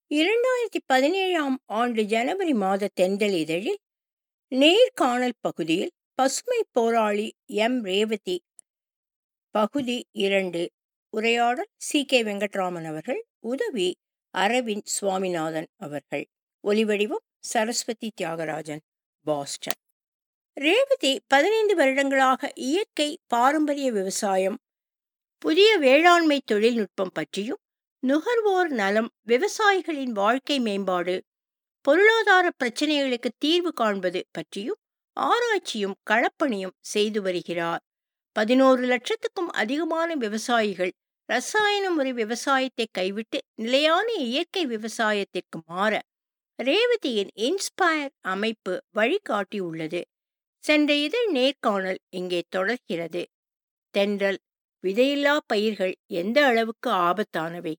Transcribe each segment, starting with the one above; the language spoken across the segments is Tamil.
இரண்டாயிரத்தி பதினேழாம் ஆண்டு ஜனவரி மாத தென்றல் இதழில் நேர்காணல் பகுதியில் பசுமை போராளி எம் ரேவதி பகுதி இரண்டு உரையாடல் சி கே வெங்கட்ராமன் அவர்கள் உதவி அரவிந்த் சுவாமிநாதன் அவர்கள் ஒலிவடிவம் சரஸ்வதி தியாகராஜன் பாஸ்டன் ரேவதி பதினைந்து வருடங்களாக இயற்கை பாரம்பரிய விவசாயம் புதிய வேளாண்மை தொழில்நுட்பம் பற்றியும் நுகர்வோர் நலம் விவசாயிகளின் வாழ்க்கை மேம்பாடு பொருளாதார பிரச்சனைகளுக்கு தீர்வு காண்பது பற்றியும் ஆராய்ச்சியும் களப்பணியும் செய்து வருகிறார் பதினோரு லட்சத்துக்கும் அதிகமான விவசாயிகள் ரசாயன முறை விவசாயத்தை கைவிட்டு நிலையான இயற்கை விவசாயத்திற்கு மாற ரேவதியின் இன்ஸ்பயர் அமைப்பு வழிகாட்டியுள்ளது சென்ற இதழ் நேர்காணல் இங்கே தொடர்கிறது தென்றல் விதையில்லா பயிர்கள் எந்த அளவுக்கு ஆபத்தானவை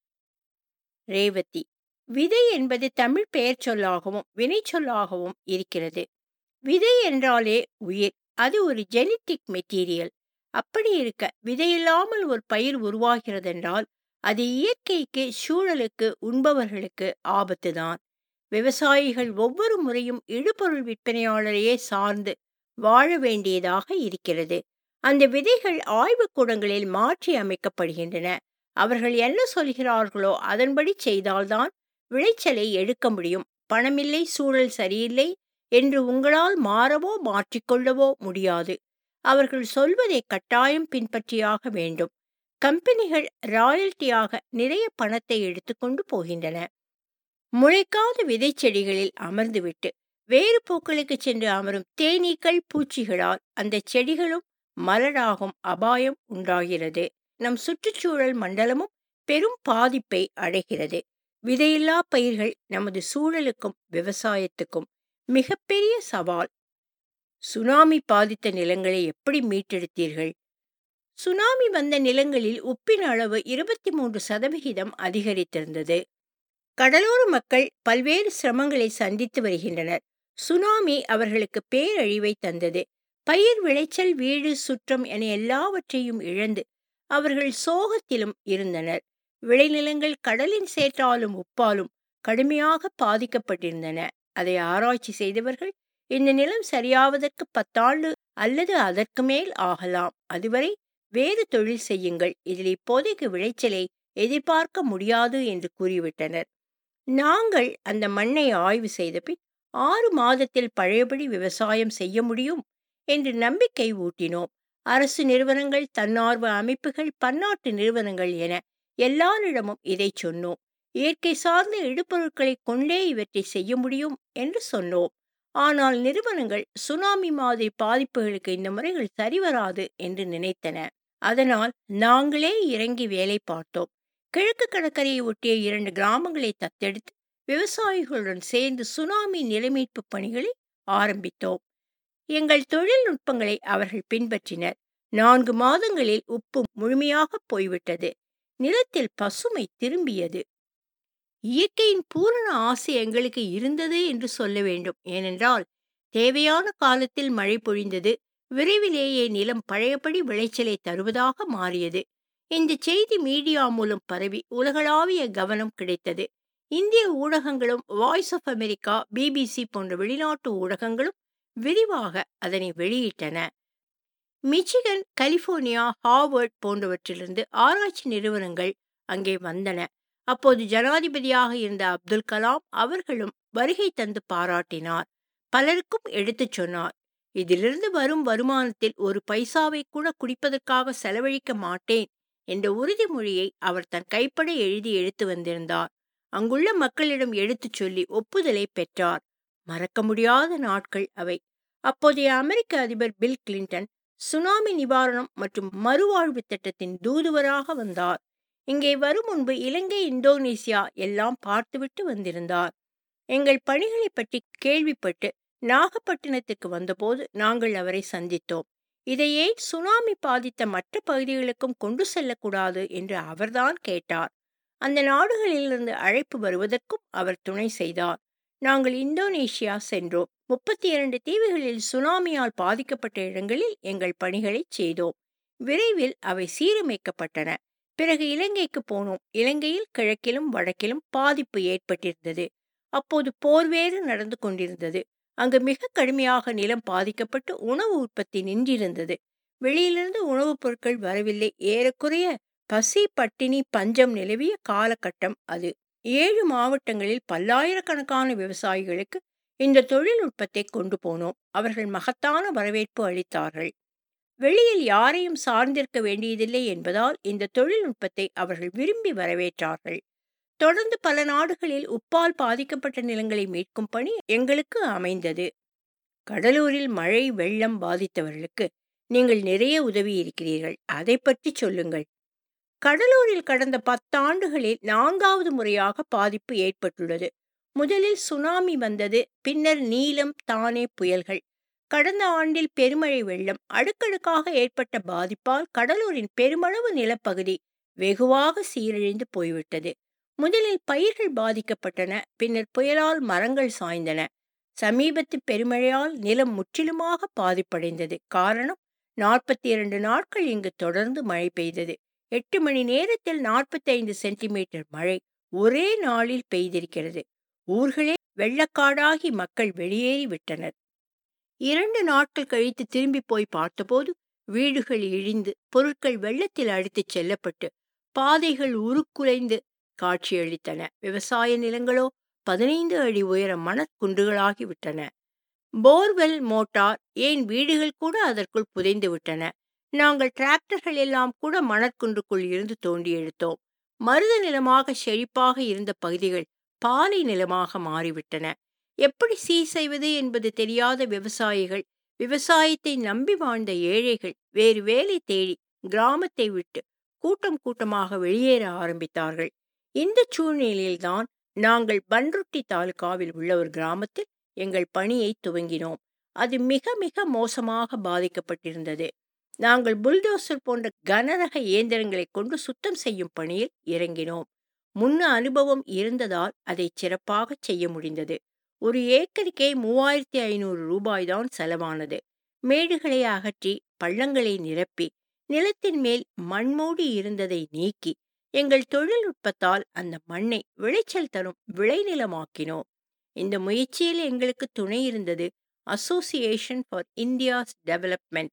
ரேவதி விதை என்பது தமிழ் பெயர் சொல்லாகவும் வினை சொல்லாகவும் இருக்கிறது விதை என்றாலே உயிர் அது ஒரு ஜெனட்டிக் மெட்டீரியல் அப்படி இருக்க விதையில்லாமல் ஒரு பயிர் உருவாகிறதென்றால் அது இயற்கைக்கு சூழலுக்கு உண்பவர்களுக்கு ஆபத்துதான் விவசாயிகள் ஒவ்வொரு முறையும் இடுபொருள் விற்பனையாளரையே சார்ந்து வாழ வேண்டியதாக இருக்கிறது அந்த விதைகள் ஆய்வுக்கூடங்களில் மாற்றி அமைக்கப்படுகின்றன அவர்கள் என்ன சொல்கிறார்களோ அதன்படி செய்தால்தான் விளைச்சலை எடுக்க முடியும் பணமில்லை சூழல் சரியில்லை என்று உங்களால் மாறவோ மாற்றிக்கொள்ளவோ முடியாது அவர்கள் சொல்வதை கட்டாயம் பின்பற்றியாக வேண்டும் கம்பெனிகள் ராயல்ட்டியாக நிறைய பணத்தை எடுத்துக்கொண்டு போகின்றன முளைக்காத விதை செடிகளில் அமர்ந்துவிட்டு வேறு பூக்களுக்கு சென்று அமரும் தேனீக்கள் பூச்சிகளால் அந்த செடிகளும் மலராகும் அபாயம் உண்டாகிறது நம் சுற்றுச்சூழல் மண்டலமும் பெரும் பாதிப்பை அடைகிறது விதையில்லா பயிர்கள் நமது சூழலுக்கும் விவசாயத்துக்கும் மிகப்பெரிய சவால் சுனாமி பாதித்த நிலங்களை எப்படி மீட்டெடுத்தீர்கள் சுனாமி வந்த நிலங்களில் உப்பின் அளவு இருபத்தி மூன்று சதவிகிதம் அதிகரித்திருந்தது கடலோர மக்கள் பல்வேறு சிரமங்களை சந்தித்து வருகின்றனர் சுனாமி அவர்களுக்கு பேரழிவை தந்தது பயிர் விளைச்சல் வீடு சுற்றம் என எல்லாவற்றையும் இழந்து அவர்கள் சோகத்திலும் இருந்தனர் விளைநிலங்கள் கடலின் சேற்றாலும் உப்பாலும் கடுமையாக பாதிக்கப்பட்டிருந்தன அதை ஆராய்ச்சி செய்தவர்கள் இந்த நிலம் சரியாவதற்கு பத்தாண்டு அல்லது அதற்கு மேல் ஆகலாம் அதுவரை வேறு தொழில் செய்யுங்கள் இதில் இப்போதைக்கு விளைச்சலை எதிர்பார்க்க முடியாது என்று கூறிவிட்டனர் நாங்கள் அந்த மண்ணை ஆய்வு செய்த பின் ஆறு மாதத்தில் பழையபடி விவசாயம் செய்ய முடியும் என்று நம்பிக்கை ஊட்டினோம் அரசு நிறுவனங்கள் தன்னார்வ அமைப்புகள் பன்னாட்டு நிறுவனங்கள் என எல்லாரிடமும் இதை சொன்னோம் இயற்கை சார்ந்த இடுபொருட்களை கொண்டே இவற்றை செய்ய முடியும் என்று சொன்னோம் ஆனால் நிறுவனங்கள் சுனாமி மாதிரி பாதிப்புகளுக்கு இந்த முறைகள் சரிவராது என்று நினைத்தன அதனால் நாங்களே இறங்கி வேலை பார்த்தோம் கிழக்கு கடற்கரையை ஒட்டிய இரண்டு கிராமங்களை தத்தெடுத்து விவசாயிகளுடன் சேர்ந்து சுனாமி நிலைமீட்பு பணிகளை ஆரம்பித்தோம் எங்கள் தொழில்நுட்பங்களை அவர்கள் பின்பற்றினர் நான்கு மாதங்களில் உப்பு முழுமையாக போய்விட்டது நிலத்தில் பசுமை திரும்பியது இயற்கையின் பூரண ஆசை எங்களுக்கு இருந்தது என்று சொல்ல வேண்டும் ஏனென்றால் தேவையான காலத்தில் மழை பொழிந்தது விரைவிலேயே நிலம் பழையபடி விளைச்சலை தருவதாக மாறியது இந்த செய்தி மீடியா மூலம் பரவி உலகளாவிய கவனம் கிடைத்தது இந்திய ஊடகங்களும் வாய்ஸ் ஆஃப் அமெரிக்கா பிபிசி போன்ற வெளிநாட்டு ஊடகங்களும் விரிவாக அதனை வெளியிட்டன மிச்சிகன் கலிபோர்னியா ஹார்வர்ட் போன்றவற்றிலிருந்து ஆராய்ச்சி நிறுவனங்கள் அங்கே வந்தன அப்போது ஜனாதிபதியாக இருந்த அப்துல் கலாம் அவர்களும் வருகை தந்து பாராட்டினார் பலருக்கும் எடுத்துச் சொன்னார் இதிலிருந்து வரும் வருமானத்தில் ஒரு பைசாவை கூட குடிப்பதற்காக செலவழிக்க மாட்டேன் என்ற உறுதிமொழியை அவர் தன் கைப்பட எழுதி எடுத்து வந்திருந்தார் அங்குள்ள மக்களிடம் எடுத்துச் சொல்லி ஒப்புதலை பெற்றார் மறக்க முடியாத நாட்கள் அவை அப்போதைய அமெரிக்க அதிபர் பில் கிளின்டன் சுனாமி நிவாரணம் மற்றும் மறுவாழ்வு திட்டத்தின் தூதுவராக வந்தார் இங்கே வரும் முன்பு இலங்கை இந்தோனேசியா எல்லாம் பார்த்துவிட்டு வந்திருந்தார் எங்கள் பணிகளை பற்றி கேள்விப்பட்டு நாகப்பட்டினத்துக்கு வந்தபோது நாங்கள் அவரை சந்தித்தோம் இதையே சுனாமி பாதித்த மற்ற பகுதிகளுக்கும் கொண்டு செல்லக்கூடாது என்று அவர்தான் கேட்டார் அந்த நாடுகளிலிருந்து அழைப்பு வருவதற்கும் அவர் துணை செய்தார் நாங்கள் இந்தோனேஷியா சென்றோம் முப்பத்தி இரண்டு தீவுகளில் சுனாமியால் பாதிக்கப்பட்ட இடங்களில் எங்கள் பணிகளை செய்தோம் விரைவில் அவை சீரமைக்கப்பட்டன பிறகு இலங்கைக்கு போனோம் இலங்கையில் கிழக்கிலும் வடக்கிலும் பாதிப்பு ஏற்பட்டிருந்தது அப்போது போர் வேறு நடந்து கொண்டிருந்தது அங்கு மிக கடுமையாக நிலம் பாதிக்கப்பட்டு உணவு உற்பத்தி நின்றிருந்தது வெளியிலிருந்து உணவுப் பொருட்கள் வரவில்லை ஏறக்குறைய பசி பட்டினி பஞ்சம் நிலவிய காலகட்டம் அது ஏழு மாவட்டங்களில் பல்லாயிரக்கணக்கான விவசாயிகளுக்கு இந்த தொழில்நுட்பத்தை கொண்டு போனோம் அவர்கள் மகத்தான வரவேற்பு அளித்தார்கள் வெளியில் யாரையும் சார்ந்திருக்க வேண்டியதில்லை என்பதால் இந்த தொழில்நுட்பத்தை அவர்கள் விரும்பி வரவேற்றார்கள் தொடர்ந்து பல நாடுகளில் உப்பால் பாதிக்கப்பட்ட நிலங்களை மீட்கும் பணி எங்களுக்கு அமைந்தது கடலூரில் மழை வெள்ளம் பாதித்தவர்களுக்கு நீங்கள் நிறைய உதவி இருக்கிறீர்கள் அதை பற்றி சொல்லுங்கள் கடலூரில் கடந்த பத்தாண்டுகளில் நான்காவது முறையாக பாதிப்பு ஏற்பட்டுள்ளது முதலில் சுனாமி வந்தது பின்னர் நீலம் தானே புயல்கள் கடந்த ஆண்டில் பெருமழை வெள்ளம் அடுக்கடுக்காக ஏற்பட்ட பாதிப்பால் கடலூரின் பெருமளவு நிலப்பகுதி வெகுவாக சீரழிந்து போய்விட்டது முதலில் பயிர்கள் பாதிக்கப்பட்டன பின்னர் புயலால் மரங்கள் சாய்ந்தன சமீபத்து பெருமழையால் நிலம் முற்றிலுமாக பாதிப்படைந்தது காரணம் நாற்பத்தி இரண்டு நாட்கள் இங்கு தொடர்ந்து மழை பெய்தது எட்டு மணி நேரத்தில் நாற்பத்தைந்து சென்டிமீட்டர் மழை ஒரே நாளில் பெய்திருக்கிறது ஊர்களே வெள்ளக்காடாகி மக்கள் வெளியேறி விட்டனர் இரண்டு நாட்கள் கழித்து திரும்பி போய் பார்த்தபோது வீடுகள் இழிந்து பொருட்கள் வெள்ளத்தில் அடித்துச் செல்லப்பட்டு பாதைகள் உருக்குலைந்து காட்சியளித்தன விவசாய நிலங்களோ பதினைந்து அடி உயர மணற்குன்றுகளாகி விட்டன போர்வெல் மோட்டார் ஏன் வீடுகள் கூட அதற்குள் புதைந்து விட்டன நாங்கள் டிராக்டர்கள் எல்லாம் கூட மணற்குன்றுக்குள் இருந்து தோண்டி எடுத்தோம் மருத நிலமாக செழிப்பாக இருந்த பகுதிகள் பாலை நிலமாக மாறிவிட்டன எப்படி சீர் செய்வது என்பது தெரியாத விவசாயிகள் விவசாயத்தை நம்பி வாழ்ந்த ஏழைகள் வேறு வேலை தேடி கிராமத்தை விட்டு கூட்டம் கூட்டமாக வெளியேற ஆரம்பித்தார்கள் இந்த சூழ்நிலையில்தான் நாங்கள் பன்ருட்டி தாலுகாவில் உள்ள ஒரு கிராமத்தில் எங்கள் பணியை துவங்கினோம் அது மிக மிக மோசமாக பாதிக்கப்பட்டிருந்தது நாங்கள் புல்டோசர் போன்ற கனரக இயந்திரங்களை கொண்டு சுத்தம் செய்யும் பணியில் இறங்கினோம் முன்ன அனுபவம் இருந்ததால் அதை சிறப்பாக செய்ய முடிந்தது ஒரு ஏக்கருக்கே மூவாயிரத்தி ஐநூறு ரூபாய் தான் செலவானது மேடுகளை அகற்றி பள்ளங்களை நிரப்பி நிலத்தின் மேல் மண்மூடி இருந்ததை நீக்கி எங்கள் தொழில்நுட்பத்தால் அந்த மண்ணை விளைச்சல் தரும் விளைநிலமாக்கினோம் இந்த முயற்சியில் எங்களுக்கு துணை இருந்தது association for India's development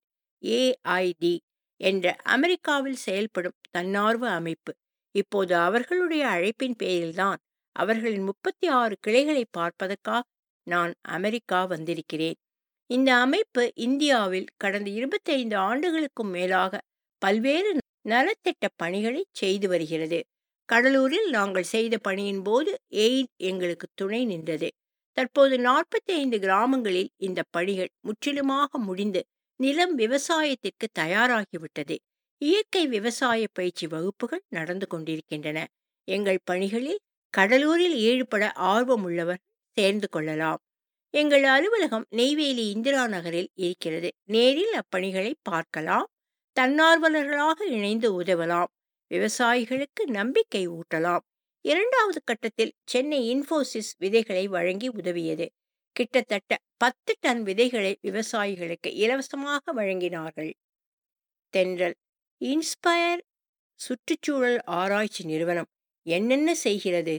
AID என்ற அமெரிக்காவில் செயல்படும் தன்னார்வ அமைப்பு இப்போது அவர்களுடைய அழைப்பின் பேரில்தான் அவர்களின் முப்பத்தி ஆறு கிளைகளை பார்ப்பதற்காக நான் அமெரிக்கா வந்திருக்கிறேன் இந்த அமைப்பு இந்தியாவில் கடந்த இருபத்தைந்து ஆண்டுகளுக்கும் மேலாக பல்வேறு நலத்திட்ட பணிகளை செய்து வருகிறது கடலூரில் நாங்கள் செய்த பணியின் போது எய்ட் எங்களுக்கு துணை நின்றது தற்போது நாற்பத்தி ஐந்து கிராமங்களில் இந்த பணிகள் முற்றிலுமாக முடிந்து நிலம் விவசாயத்திற்கு தயாராகிவிட்டது இயற்கை விவசாய பயிற்சி வகுப்புகள் நடந்து கொண்டிருக்கின்றன எங்கள் பணிகளில் கடலூரில் ஈடுபட ஆர்வமுள்ளவர் சேர்ந்து கொள்ளலாம் எங்கள் அலுவலகம் நெய்வேலி இந்திரா நகரில் இருக்கிறது நேரில் அப்பணிகளை பார்க்கலாம் தன்னார்வலர்களாக இணைந்து உதவலாம் விவசாயிகளுக்கு நம்பிக்கை ஊட்டலாம் இரண்டாவது கட்டத்தில் சென்னை இன்ஃபோசிஸ் விதைகளை வழங்கி உதவியது கிட்டத்தட்ட பத்து டன் விதைகளை விவசாயிகளுக்கு இலவசமாக வழங்கினார்கள் தென்றல் இன்ஸ்பயர் சுற்றுச்சூழல் ஆராய்ச்சி நிறுவனம் என்னென்ன செய்கிறது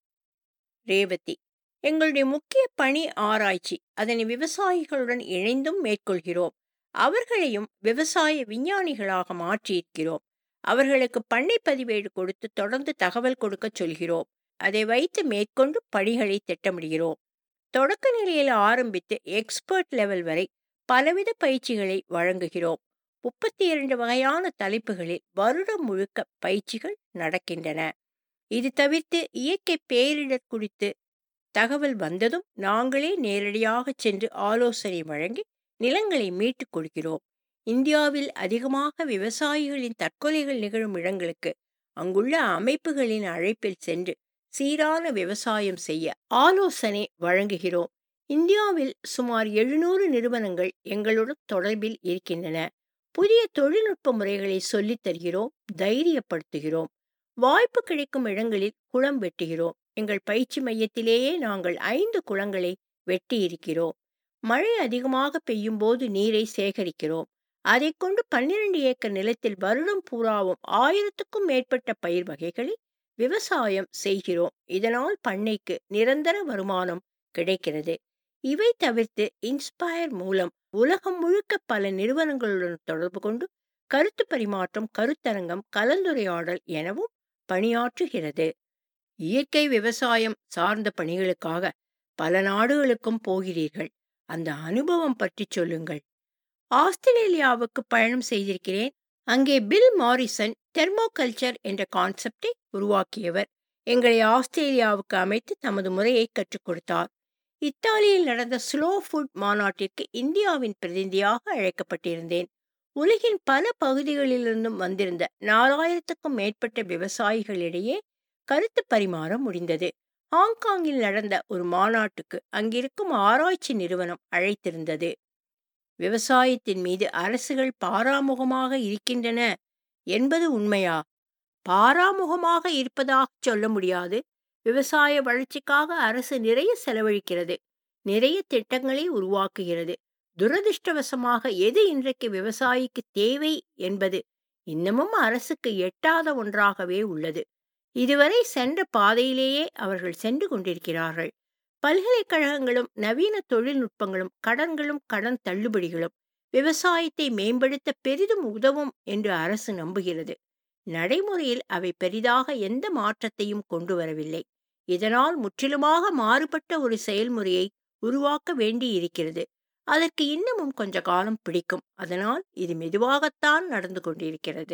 ரேவதி எங்களுடைய முக்கிய பணி ஆராய்ச்சி அதனை விவசாயிகளுடன் இணைந்தும் மேற்கொள்கிறோம் அவர்களையும் விவசாய விஞ்ஞானிகளாக மாற்றியிருக்கிறோம் அவர்களுக்கு பண்ணை பதிவேடு கொடுத்து தொடர்ந்து தகவல் கொடுக்க சொல்கிறோம் அதை வைத்து மேற்கொண்டு பணிகளை திட்டமிடுகிறோம் தொடக்க நிலையில் ஆரம்பித்து எக்ஸ்பர்ட் லெவல் வரை பலவித பயிற்சிகளை வழங்குகிறோம் முப்பத்தி இரண்டு வகையான தலைப்புகளில் வருடம் முழுக்க பயிற்சிகள் நடக்கின்றன இது தவிர்த்து இயற்கை பேரிடர் குறித்து தகவல் வந்ததும் நாங்களே நேரடியாக சென்று ஆலோசனை வழங்கி நிலங்களை மீட்டுக் கொடுக்கிறோம் இந்தியாவில் அதிகமாக விவசாயிகளின் தற்கொலைகள் நிகழும் இடங்களுக்கு அங்குள்ள அமைப்புகளின் அழைப்பில் சென்று சீரான விவசாயம் செய்ய ஆலோசனை வழங்குகிறோம் இந்தியாவில் சுமார் எழுநூறு நிறுவனங்கள் எங்களுடன் தொடர்பில் இருக்கின்றன புதிய தொழில்நுட்ப முறைகளை சொல்லித் தருகிறோம் தைரியப்படுத்துகிறோம் வாய்ப்பு கிடைக்கும் இடங்களில் குளம் வெட்டுகிறோம் எங்கள் பயிற்சி மையத்திலேயே நாங்கள் ஐந்து குளங்களை வெட்டி இருக்கிறோம் மழை அதிகமாக பெய்யும் போது நீரை சேகரிக்கிறோம் அதைக் கொண்டு பன்னிரண்டு ஏக்கர் நிலத்தில் வருடம் பூராவும் ஆயிரத்துக்கும் மேற்பட்ட பயிர் வகைகளை விவசாயம் செய்கிறோம் இதனால் பண்ணைக்கு நிரந்தர வருமானம் கிடைக்கிறது இவை தவிர்த்து இன்ஸ்பயர் மூலம் உலகம் முழுக்க பல நிறுவனங்களுடன் தொடர்பு கொண்டு கருத்து பரிமாற்றம் கருத்தரங்கம் கலந்துரையாடல் எனவும் பணியாற்றுகிறது இயற்கை விவசாயம் சார்ந்த பணிகளுக்காக பல நாடுகளுக்கும் போகிறீர்கள் அந்த அனுபவம் பற்றி சொல்லுங்கள் ஆஸ்திரேலியாவுக்கு பயணம் செய்திருக்கிறேன் அங்கே பில் மாரிசன் தெர்மோகல்ச்சர் என்ற கான்செப்டை உருவாக்கியவர் எங்களை ஆஸ்திரேலியாவுக்கு அமைத்து தமது முறையை கற்றுக் கொடுத்தார் இத்தாலியில் நடந்த ஸ்லோ ஃபுட் மாநாட்டிற்கு இந்தியாவின் பிரதிநிதியாக அழைக்கப்பட்டிருந்தேன் உலகின் பல பகுதிகளிலிருந்தும் வந்திருந்த நாலாயிரத்துக்கும் மேற்பட்ட விவசாயிகளிடையே கருத்து பரிமாற முடிந்தது ஹாங்காங்கில் நடந்த ஒரு மாநாட்டுக்கு அங்கிருக்கும் ஆராய்ச்சி நிறுவனம் அழைத்திருந்தது விவசாயத்தின் மீது அரசுகள் பாராமுகமாக இருக்கின்றன என்பது உண்மையா பாராமுகமாக இருப்பதாக சொல்ல முடியாது விவசாய வளர்ச்சிக்காக அரசு நிறைய செலவழிக்கிறது நிறைய திட்டங்களை உருவாக்குகிறது துரதிருஷ்டவசமாக எது இன்றைக்கு விவசாயிக்கு தேவை என்பது இன்னமும் அரசுக்கு எட்டாத ஒன்றாகவே உள்ளது இதுவரை சென்ற பாதையிலேயே அவர்கள் சென்று கொண்டிருக்கிறார்கள் பல்கலைக்கழகங்களும் நவீன தொழில்நுட்பங்களும் கடன்களும் கடன் தள்ளுபடிகளும் விவசாயத்தை மேம்படுத்த பெரிதும் உதவும் என்று அரசு நம்புகிறது நடைமுறையில் அவை பெரிதாக எந்த மாற்றத்தையும் கொண்டு வரவில்லை இதனால் முற்றிலுமாக மாறுபட்ட ஒரு செயல்முறையை உருவாக்க வேண்டி இருக்கிறது அதற்கு இன்னமும் கொஞ்ச காலம் பிடிக்கும் அதனால் இது மெதுவாகத்தான் நடந்து கொண்டிருக்கிறது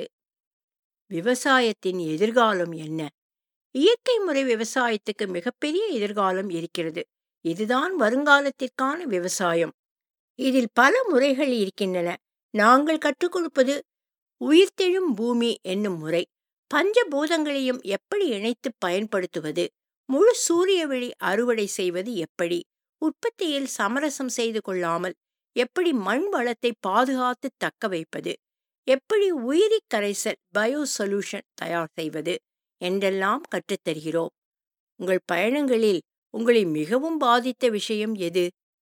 விவசாயத்தின் எதிர்காலம் என்ன இயற்கை முறை விவசாயத்துக்கு மிகப்பெரிய எதிர்காலம் இருக்கிறது இதுதான் வருங்காலத்திற்கான விவசாயம் இதில் பல முறைகள் இருக்கின்றன நாங்கள் கற்றுக் கொடுப்பது உயிர்த்தெழும் பூமி என்னும் முறை பஞ்சபூதங்களையும் எப்படி இணைத்து பயன்படுத்துவது முழு சூரிய வெளி அறுவடை செய்வது எப்படி உற்பத்தியில் சமரசம் செய்து கொள்ளாமல் எப்படி மண் வளத்தை பாதுகாத்து தக்க வைப்பது எப்படி உயிரி கரைசல் பயோ சொல்யூஷன் தயார் செய்வது என்றெல்லாம் கற்றுத்தருகிறோம் உங்கள் பயணங்களில் உங்களை மிகவும் பாதித்த விஷயம் எது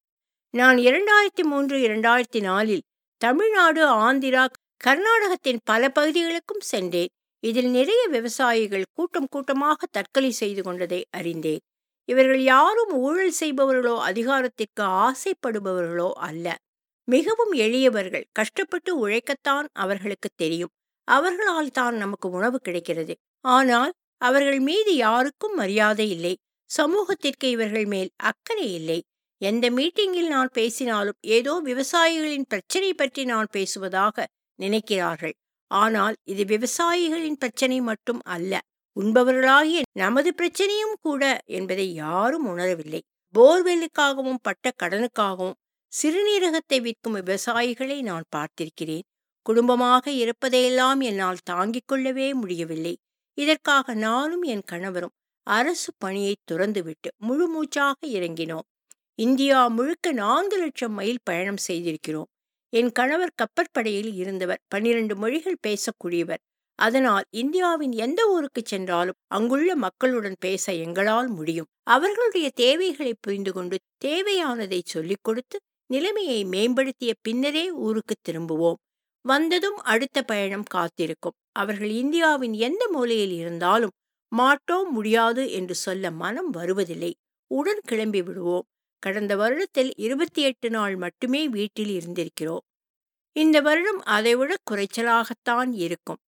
நான் இரண்டாயிரத்தி மூன்று இரண்டாயிரத்தி நாலில் தமிழ்நாடு ஆந்திரா கர்நாடகத்தின் பல பகுதிகளுக்கும் சென்றேன் இதில் நிறைய விவசாயிகள் கூட்டம் கூட்டமாக தற்கொலை செய்து கொண்டதை அறிந்தேன் இவர்கள் யாரும் ஊழல் செய்பவர்களோ அதிகாரத்திற்கு ஆசைப்படுபவர்களோ அல்ல மிகவும் எளியவர்கள் கஷ்டப்பட்டு உழைக்கத்தான் அவர்களுக்கு தெரியும் அவர்களால் தான் நமக்கு உணவு கிடைக்கிறது ஆனால் அவர்கள் மீது யாருக்கும் மரியாதை இல்லை சமூகத்திற்கு இவர்கள் மேல் அக்கறை இல்லை எந்த மீட்டிங்கில் நான் பேசினாலும் ஏதோ விவசாயிகளின் பிரச்சனை பற்றி நான் பேசுவதாக நினைக்கிறார்கள் ஆனால் இது விவசாயிகளின் பிரச்சனை மட்டும் அல்ல உண்பவர்களாகிய நமது பிரச்சனையும் கூட என்பதை யாரும் உணரவில்லை போர்வெல்லுக்காகவும் பட்ட கடனுக்காகவும் சிறுநீரகத்தை விற்கும் விவசாயிகளை நான் பார்த்திருக்கிறேன் குடும்பமாக இருப்பதையெல்லாம் என்னால் தாங்கிக் கொள்ளவே முடியவில்லை இதற்காக நானும் என் கணவரும் அரசு பணியை துறந்துவிட்டு முழு மூச்சாக இறங்கினோம் இந்தியா முழுக்க நான்கு லட்சம் மைல் பயணம் செய்திருக்கிறோம் என் கணவர் கப்பற்படையில் இருந்தவர் பன்னிரண்டு மொழிகள் பேசக்கூடியவர் அதனால் இந்தியாவின் எந்த ஊருக்கு சென்றாலும் அங்குள்ள மக்களுடன் பேச எங்களால் முடியும் அவர்களுடைய தேவைகளை புரிந்து கொண்டு தேவையானதை சொல்லிக் கொடுத்து நிலைமையை மேம்படுத்திய பின்னரே ஊருக்கு திரும்புவோம் வந்ததும் அடுத்த பயணம் காத்திருக்கும் அவர்கள் இந்தியாவின் எந்த மூலையில் இருந்தாலும் மாட்டோம் முடியாது என்று சொல்ல மனம் வருவதில்லை உடன் கிளம்பி விடுவோம் கடந்த வருடத்தில் இருபத்தி எட்டு நாள் மட்டுமே வீட்டில் இருந்திருக்கிறோம் இந்த வருடம் அதைவிட குறைச்சலாகத்தான் இருக்கும்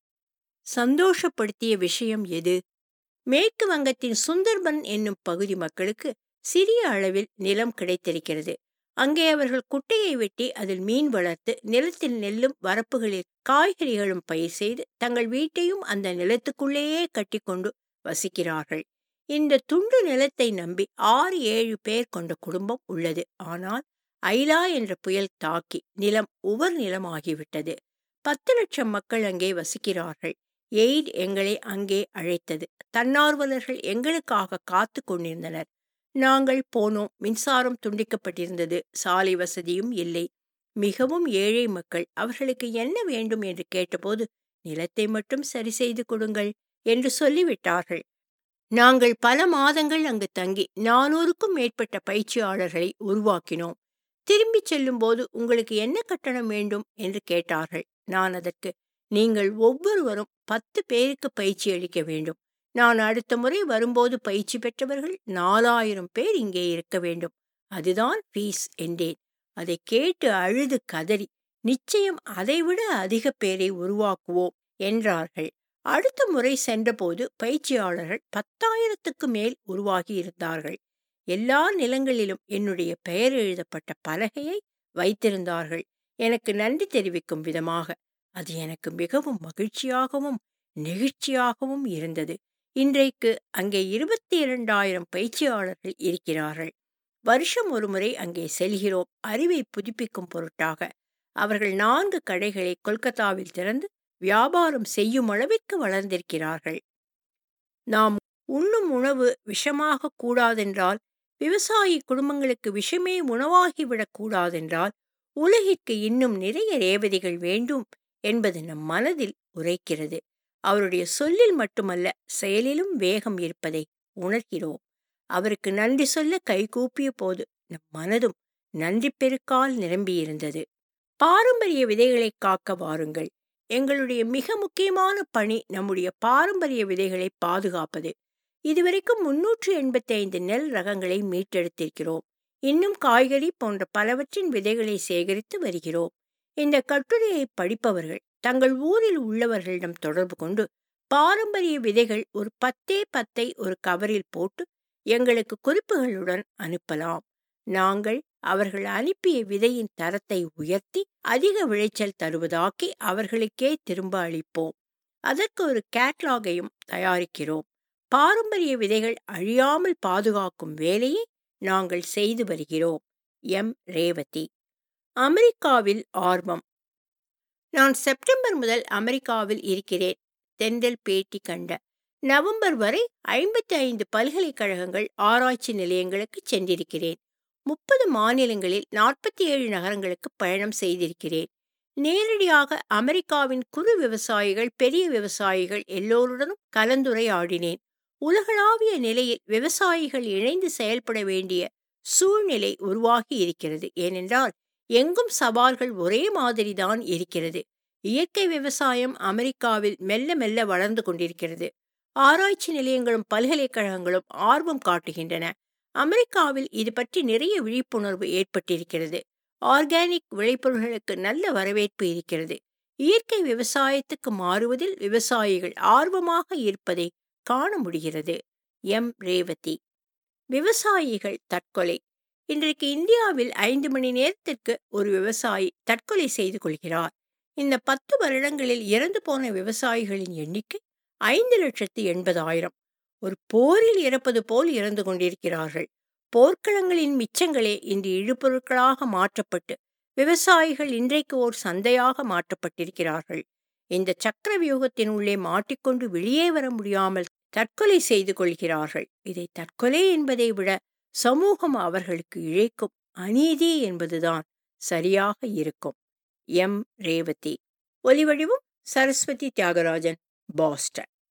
சந்தோஷப்படுத்திய விஷயம் எது மேற்கு வங்கத்தின் சுந்தர்பன் என்னும் பகுதி மக்களுக்கு சிறிய அளவில் நிலம் கிடைத்திருக்கிறது அங்கே அவர்கள் குட்டையை வெட்டி அதில் மீன் வளர்த்து நிலத்தில் நெல்லும் வரப்புகளில் காய்கறிகளும் பயிர் செய்து தங்கள் வீட்டையும் அந்த நிலத்துக்குள்ளேயே கட்டிக்கொண்டு வசிக்கிறார்கள் இந்த துண்டு நிலத்தை நம்பி ஆறு ஏழு பேர் கொண்ட குடும்பம் உள்ளது ஆனால் ஐலா என்ற புயல் தாக்கி நிலம் உவர் நிலமாகிவிட்டது பத்து லட்சம் மக்கள் அங்கே வசிக்கிறார்கள் எய்ட் எங்களை அங்கே அழைத்தது தன்னார்வலர்கள் எங்களுக்காக காத்து கொண்டிருந்தனர் நாங்கள் போனோம் மின்சாரம் துண்டிக்கப்பட்டிருந்தது சாலை வசதியும் இல்லை மிகவும் ஏழை மக்கள் அவர்களுக்கு என்ன வேண்டும் என்று கேட்டபோது நிலத்தை மட்டும் சரி செய்து கொடுங்கள் என்று சொல்லிவிட்டார்கள் நாங்கள் பல மாதங்கள் அங்கு தங்கி நானூறுக்கும் மேற்பட்ட பயிற்சியாளர்களை உருவாக்கினோம் திரும்பிச் செல்லும்போது உங்களுக்கு என்ன கட்டணம் வேண்டும் என்று கேட்டார்கள் நான் அதற்கு நீங்கள் ஒவ்வொருவரும் பத்து பேருக்கு பயிற்சி அளிக்க வேண்டும் நான் அடுத்த முறை வரும்போது பயிற்சி பெற்றவர்கள் நாலாயிரம் பேர் இங்கே இருக்க வேண்டும் அதுதான் ஃபீஸ் என்றேன் அதை கேட்டு அழுது கதறி நிச்சயம் அதைவிட அதிக பேரை உருவாக்குவோம் என்றார்கள் அடுத்த முறை சென்றபோது பயிற்சியாளர்கள் பத்தாயிரத்துக்கு மேல் உருவாகி இருந்தார்கள் எல்லா நிலங்களிலும் என்னுடைய பெயர் எழுதப்பட்ட பலகையை வைத்திருந்தார்கள் எனக்கு நன்றி தெரிவிக்கும் விதமாக அது எனக்கு மிகவும் மகிழ்ச்சியாகவும் நெகிழ்ச்சியாகவும் இருந்தது இன்றைக்கு அங்கே இருபத்தி இரண்டாயிரம் பயிற்சியாளர்கள் இருக்கிறார்கள் வருஷம் ஒரு முறை அங்கே செல்கிறோம் அறிவை புதுப்பிக்கும் பொருட்டாக அவர்கள் நான்கு கடைகளை கொல்கத்தாவில் திறந்து வியாபாரம் செய்யும் அளவிற்கு வளர்ந்திருக்கிறார்கள் நாம் உண்ணும் உணவு விஷமாக கூடாதென்றால் விவசாயி குடும்பங்களுக்கு விஷமே உணவாகிவிடக் கூடாதென்றால் உலகிற்கு இன்னும் நிறைய ரேவதிகள் வேண்டும் என்பது நம் மனதில் உரைக்கிறது அவருடைய சொல்லில் மட்டுமல்ல செயலிலும் வேகம் இருப்பதை உணர்கிறோம் அவருக்கு நன்றி சொல்ல கைகூப்பிய போது நம் மனதும் நன்றி பெருக்கால் நிரம்பியிருந்தது பாரம்பரிய விதைகளை காக்க வாருங்கள் எங்களுடைய மிக முக்கியமான பணி நம்முடைய பாரம்பரிய விதைகளை பாதுகாப்பது இதுவரைக்கும் முன்னூற்று எண்பத்தி ஐந்து நெல் ரகங்களை மீட்டெடுத்திருக்கிறோம் இன்னும் காய்கறி போன்ற பலவற்றின் விதைகளை சேகரித்து வருகிறோம் இந்த கட்டுரையை படிப்பவர்கள் தங்கள் ஊரில் உள்ளவர்களிடம் தொடர்பு கொண்டு பாரம்பரிய விதைகள் ஒரு பத்தே பத்தை ஒரு கவரில் போட்டு எங்களுக்கு குறிப்புகளுடன் அனுப்பலாம் நாங்கள் அவர்கள் அனுப்பிய விதையின் தரத்தை உயர்த்தி அதிக விளைச்சல் தருவதாக்கி அவர்களுக்கே திரும்ப அளிப்போம் அதற்கு ஒரு கேட்லாகையும் தயாரிக்கிறோம் பாரம்பரிய விதைகள் அழியாமல் பாதுகாக்கும் வேலையை நாங்கள் செய்து வருகிறோம் எம் ரேவதி அமெரிக்காவில் ஆர்வம் நான் செப்டம்பர் முதல் அமெரிக்காவில் இருக்கிறேன் தென்றல் பேட்டி கண்ட நவம்பர் வரை ஐம்பத்தி ஐந்து பல்கலைக்கழகங்கள் ஆராய்ச்சி நிலையங்களுக்கு சென்றிருக்கிறேன் முப்பது மாநிலங்களில் நாற்பத்தி ஏழு நகரங்களுக்கு பயணம் செய்திருக்கிறேன் நேரடியாக அமெரிக்காவின் குறு விவசாயிகள் பெரிய விவசாயிகள் எல்லோருடனும் கலந்துரையாடினேன் உலகளாவிய நிலையில் விவசாயிகள் இணைந்து செயல்பட வேண்டிய சூழ்நிலை உருவாகி இருக்கிறது ஏனென்றால் எங்கும் சவால்கள் ஒரே மாதிரிதான் இருக்கிறது இயற்கை விவசாயம் அமெரிக்காவில் மெல்ல மெல்ல வளர்ந்து கொண்டிருக்கிறது ஆராய்ச்சி நிலையங்களும் பல்கலைக்கழகங்களும் ஆர்வம் காட்டுகின்றன அமெரிக்காவில் இது பற்றி நிறைய விழிப்புணர்வு ஏற்பட்டிருக்கிறது ஆர்கானிக் விளைபொருள்களுக்கு நல்ல வரவேற்பு இருக்கிறது இயற்கை விவசாயத்துக்கு மாறுவதில் விவசாயிகள் ஆர்வமாக இருப்பதை காண முடிகிறது எம் ரேவதி விவசாயிகள் தற்கொலை இன்றைக்கு இந்தியாவில் ஐந்து மணி நேரத்திற்கு ஒரு விவசாயி தற்கொலை செய்து கொள்கிறார் இந்த பத்து வருடங்களில் இறந்து போன விவசாயிகளின் எண்ணிக்கை ஐந்து லட்சத்து எண்பதாயிரம் ஒரு போரில் இறப்பது போல் இறந்து கொண்டிருக்கிறார்கள் போர்க்களங்களின் மிச்சங்களே இன்று இழுபொருட்களாக மாற்றப்பட்டு விவசாயிகள் இன்றைக்கு ஓர் சந்தையாக மாற்றப்பட்டிருக்கிறார்கள் இந்த சக்கர வியூகத்தின் உள்ளே மாட்டிக்கொண்டு வெளியே வர முடியாமல் தற்கொலை செய்து கொள்கிறார்கள் இதை தற்கொலை என்பதை விட சமூகம் அவர்களுக்கு இழைக்கும் அநீதி என்பதுதான் சரியாக இருக்கும் எம் ரேவதி ஒலிவடிவும் சரஸ்வதி தியாகராஜன் பாஸ்டன்